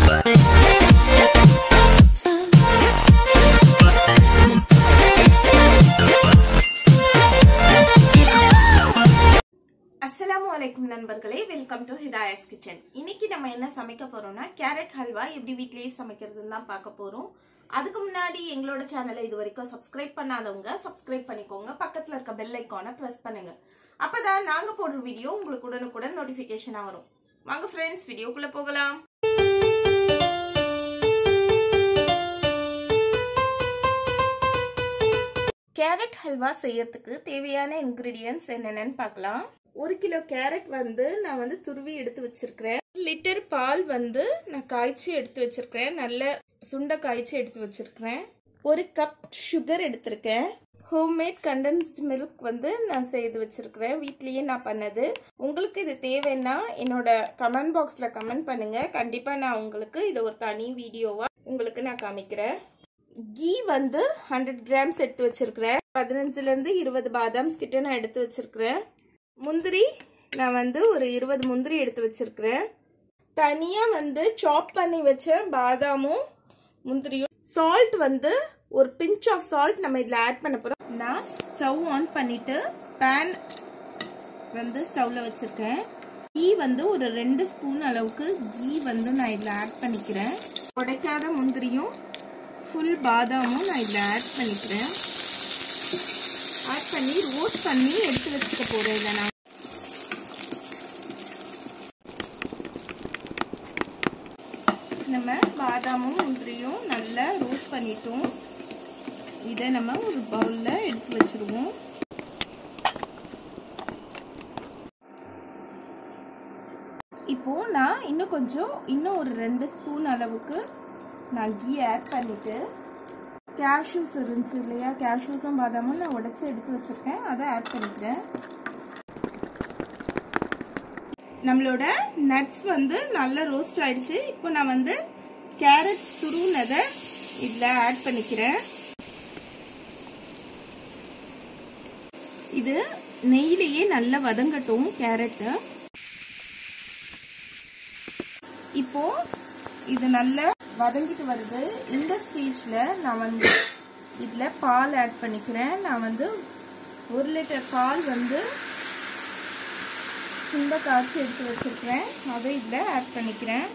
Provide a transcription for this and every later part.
அஸ்ஸலாமு அலைக்கும் நண்பர்களே வெல்கம் டு ஹிதாயஸ் கிச்சன் இன்னைக்கு நம்ம என்ன சமைக்க போறோம்னா கேரட் ஹல்வா எப்படி வீட்லயே சமைக்கிறதுன்னு தான் பார்க்க போறோம் அதுக்கு முன்னாடி எங்களோட சேனலை இது வரைக்கும் சப்ஸ்கிரைப் பண்ணாதவங்க சப்ஸ்கிரைப் பண்ணிக்கோங்க பக்கத்துல இருக்க பெல் ஐக்கானை பிரஸ் பண்ணுங்க அப்பதான் நாங்க போடுற வீடியோ உங்களுக்கு உடனுக்குடன் நோட்டிபிகேஷனா வரும் வாங்க ஃப்ரெண்ட்ஸ் வீடியோக்குள்ள போகலாம் கேரட் ஹல்வா செய்யறதுக்கு தேவையான இன்கிரீடியன்ஸ் என்னென்னு பார்க்கலாம் ஒரு கிலோ கேரட் வந்து நான் வந்து துருவி எடுத்து வச்சிருக்கிறேன் லிட்டர் பால் வந்து நான் காய்ச்சி எடுத்து வச்சிருக்கிறேன் நல்ல சுண்ட காய்ச்சி எடுத்து வச்சிருக்கிறேன் ஒரு கப் சுகர் எடுத்திருக்கேன் ஹோம்மேட் கண்டென்ஸ்ட் மில்க் வந்து நான் செய்து வச்சிருக்கிறேன் வீட்லயே நான் பண்ணது உங்களுக்கு இது தேவைன்னா என்னோட கமெண்ட் பாக்ஸ்ல கமெண்ட் பண்ணுங்க கண்டிப்பா நான் உங்களுக்கு இது ஒரு தனி வீடியோவா உங்களுக்கு நான் காமிக்கிறேன் கீ வந்து ஹண்ட்ரட் கிராம்ஸ் எடுத்து வச்சிருக்கிறேன் பதினஞ்சுல இருந்து இருபது பாதாம்ஸ் கிட்ட நான் எடுத்து வச்சிருக்கிறேன் முந்திரி நான் வந்து ஒரு இருபது முந்திரி எடுத்து வச்சிருக்கிறேன் தனியா வந்து சாப் பண்ணி வச்ச பாதாமும் முந்திரியும் சால்ட் வந்து ஒரு பிஞ்ச் ஆஃப் சால்ட் நம்ம இதில் ஆட் பண்ண போகிறோம் நான் ஸ்டவ் ஆன் பண்ணிட்டு பேன் வந்து ஸ்டவ்ல வச்சிருக்கேன் கீ வந்து ஒரு ரெண்டு ஸ்பூன் அளவுக்கு கீ வந்து நான் இதில் ஆட் பண்ணிக்கிறேன் உடைக்காத முந்திரியும் ஃபுல் பாதாமும் நான் இதில் ஆட் பண்ணிக்கிறேன் ஆட் பண்ணி ரோஸ்ட் பண்ணி எடுத்து வச்சுக்க போகிறேன் இதை நான் நம்ம பாதாமும் முந்திரியும் நல்லா ரோஸ்ட் பண்ணிட்டோம் இதை நம்ம ஒரு பவுலில் எடுத்து வச்சிருவோம் இப்போ நான் இன்னும் கொஞ்சம் இன்னும் ஒரு ரெண்டு ஸ்பூன் அளவுக்கு நான் கீ ஆட் பண்ணிட்டு கேஷ்யூஸ் இருந்துச்சு இல்லையா கேஷ்யூஸும் பாதாமும் நான் உடச்சி எடுத்து வச்சிருக்கேன் அதை ஆட் பண்ணிக்கிறேன் நம்மளோட நட்ஸ் வந்து நல்லா ரோஸ்ட் ஆயிடுச்சு இப்போ நான் வந்து கேரட் துருவுனதை இதில் ஆட் பண்ணிக்கிறேன் இது நெய்யிலேயே நல்லா வதங்கட்டும் கேரட்டு இப்போ இது நல்லா வதங்கிட்டு வருது இந்த ஸ்டேஜில் நான் வந்து இதில் பால் ஆட் பண்ணிக்கிறேன் நான் வந்து ஒரு லிட்டர் பால் வந்து சுண்ட காய்ச்சி எடுத்து வச்சிருக்கிறேன் அதை இதில் ஆட் பண்ணிக்கிறேன்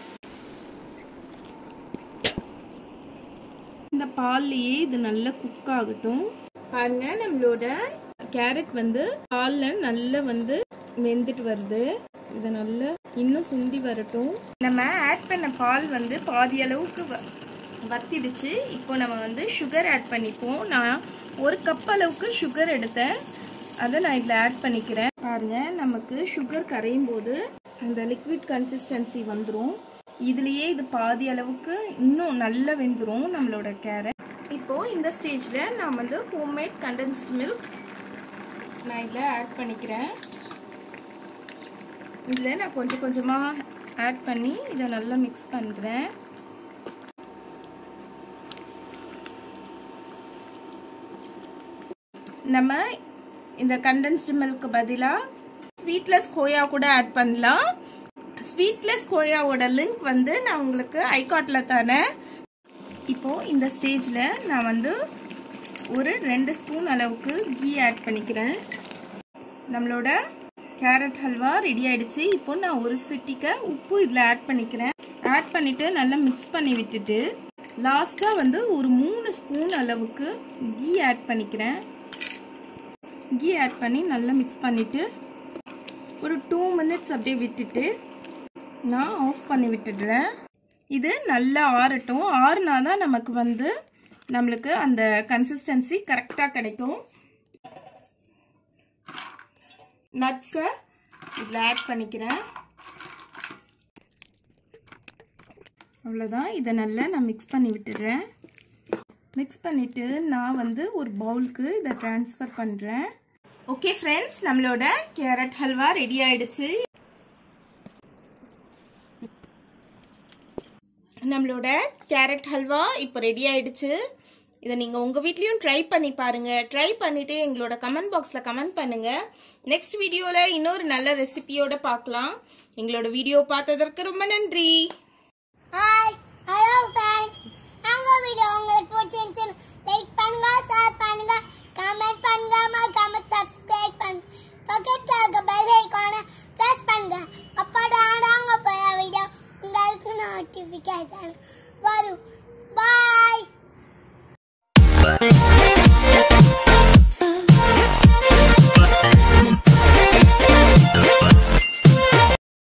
இந்த பால்லையே இது நல்லா குக் ஆகட்டும் பாருங்க நம்மளோட கேரட் வந்து பாலில் நல்லா வந்து வெந்துட்டு வருது இதை நல்லா இன்னும் சுண்டி வரட்டும் நம்ம ஆட் பண்ண பால் வந்து பாதி அளவுக்கு வத்திடுச்சு இப்போ நம்ம வந்து சுகர் ஆட் பண்ணிப்போம் நான் ஒரு கப் அளவுக்கு சுகர் எடுத்தேன் அதை நான் இதில் ஆட் பண்ணிக்கிறேன் பாருங்க நமக்கு சுகர் கரையும் போது அந்த லிக்விட் கன்சிஸ்டன்சி வந்துடும் இதுலேயே இது பாதி அளவுக்கு இன்னும் நல்லா வெந்துடும் நம்மளோட கேரட் இப்போ இந்த ஸ்டேஜில் நான் வந்து ஹோம்மேட் கண்டென்ஸ்ட் மில்க் நான் இதில் ஆட் பண்ணிக்கிறேன் இதில் நான் கொஞ்சம் கொஞ்சமாக ஆட் பண்ணி இதை நல்லா மிக்ஸ் பண்ணுறேன் நம்ம இந்த கண்டென்ஸ்டு மில்க்கு பதிலாக ஸ்வீட்லெஸ் கோயா கூட ஆட் பண்ணலாம் ஸ்வீட்லெஸ் கோயாவோட லிங்க் வந்து நான் உங்களுக்கு ஐகாட்டில் தரேன் இப்போது இந்த ஸ்டேஜில் நான் வந்து ஒரு ரெண்டு ஸ்பூன் அளவுக்கு கீ ஆட் பண்ணிக்கிறேன் நம்மளோட கேரட் ஹல்வா ரெடி ஆயிடுச்சு இப்போ நான் ஒரு சிட்டிக்க உப்பு இதில் ஆட் பண்ணிக்கிறேன் ஆட் பண்ணிவிட்டு நல்லா மிக்ஸ் பண்ணி விட்டுட்டு லாஸ்ட்டாக வந்து ஒரு மூணு ஸ்பூன் அளவுக்கு கீ ஆட் பண்ணிக்கிறேன் கீ ஆட் பண்ணி நல்லா மிக்ஸ் பண்ணிவிட்டு ஒரு டூ மினிட்ஸ் அப்படியே விட்டுட்டு நான் ஆஃப் பண்ணி விட்டுடுறேன் இது நல்லா ஆறட்டும் ஆறுனா தான் நமக்கு வந்து நம்மளுக்கு அந்த கன்சிஸ்டன்சி கரெக்டாக கிடைக்கும் நட்ஸை இதில் ஆட் பண்ணிக்கிறேன் அவ்வளோதான் இதை நல்லா நான் மிக்ஸ் பண்ணி விட்டுடுறேன் மிக்ஸ் பண்ணிவிட்டு நான் வந்து ஒரு பவுலுக்கு இதை ட்ரான்ஸ்ஃபர் பண்ணுறேன் ஓகே ஃப்ரெண்ட்ஸ் நம்மளோட கேரட் ஹல்வா ரெடி ஆயிடுச்சு நம்மளோட கேரட் ஹல்வா இப்போ ரெடி ஆயிடுச்சு இதை நீங்கள் உங்கள் வீட்லேயும் ட்ரை பண்ணி பாருங்கள் ட்ரை பண்ணிவிட்டு எங்களோட கமெண்ட் பாக்ஸில் கமெண்ட் பண்ணுங்கள் நெக்ஸ்ட் வீடியோவில் இன்னொரு நல்ல ரெசிபியோட பார்க்கலாம் எங்களோட வீடியோ பார்த்ததற்கு ரொம்ப நன்றி Hi. நோட்டிஃபிகேஷன் வரும் பாய்